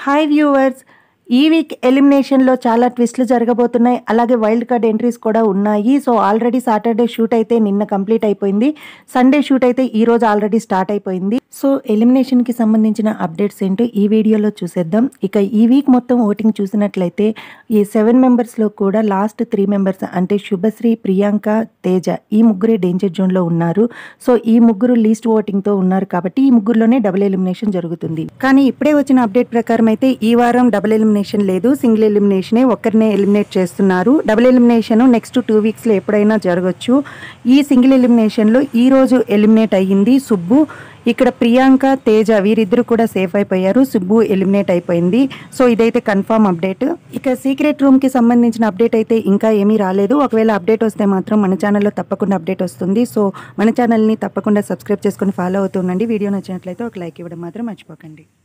hi viewers ఈ week ఎలిమినేషన్లో చాలా ట్విస్ట్లు జరగబోతున్నాయి అలాగే వైల్డ్ కార్డ్ ఎంట్రీస్ కూడా ఉన్నాయి సో ఆల్రెడీ సాటర్డే షూట్ అయితే నిన్న కంప్లీట్ అయిపోయింది సండే షూట్ అయితే ఈ రోజు ఆల్రెడీ స్టార్ట్ అయిపోయింది సో ఎలిమినేషన్కి సంబంధించిన అప్డేట్స్ ఏంటో ఈ వీడియోలో చూసేద్దాం ఇక ఈ వీక్ మొత్తం ఓటింగ్ చూసినట్లయితే ఈ సెవెన్ మెంబర్స్లో కూడా లాస్ట్ త్రీ మెంబర్స్ అంటే శుభశ్రీ ప్రియాంక తేజ ఈ ముగ్గురే డేంజర్ జోన్లో ఉన్నారు సో ఈ ముగ్గురు లీస్ట్ ఓటింగ్తో ఉన్నారు కాబట్టి ఈ ముగ్గురులోనే డబుల్ ఎలిమినేషన్ జరుగుతుంది కానీ ఇప్పుడే వచ్చిన అప్డేట్ ప్రకారం అయితే ఈ వారం డబుల్ ఎలిమినేషన్ లేదు సింగిల్ ఎలిమినేషనే ఒక్కరినే ఎలిమినేట్ చేస్తున్నారు డబుల్ ఎలిమినేషన్ నెక్స్ట్ టూ వీక్స్లో ఎప్పుడైనా జరగచ్చు ఈ సింగిల్ ఎలిమినేషన్లో ఈ రోజు ఎలిమినేట్ అయ్యింది సుబ్బు ఇక్కడ ప్రియాంక తేజ వీరిద్దరు కూడా సేఫ్ అయిపోయారు సుబ్బు ఎలిమినేట్ అయిపోయింది సో ఇదైతే కన్ఫర్మ్ అప్డేట్ ఇక సీక్రెట్ రూమ్ కి సంబంధించిన అప్డేట్ అయితే ఇంకా ఏమీ రాలేదు ఒకవేళ అప్డేట్ వస్తే మాత్రం మన ఛానల్లో తప్పకుండా అప్డేట్ వస్తుంది సో మన ఛానల్ని తప్పకుండా సబ్స్క్రైబ్ చేసుకొని ఫాలో అవుతుండండి వీడియో నచ్చినట్లయితే ఒక లైక్ ఇవ్వడం మాత్రం మర్చిపోకండి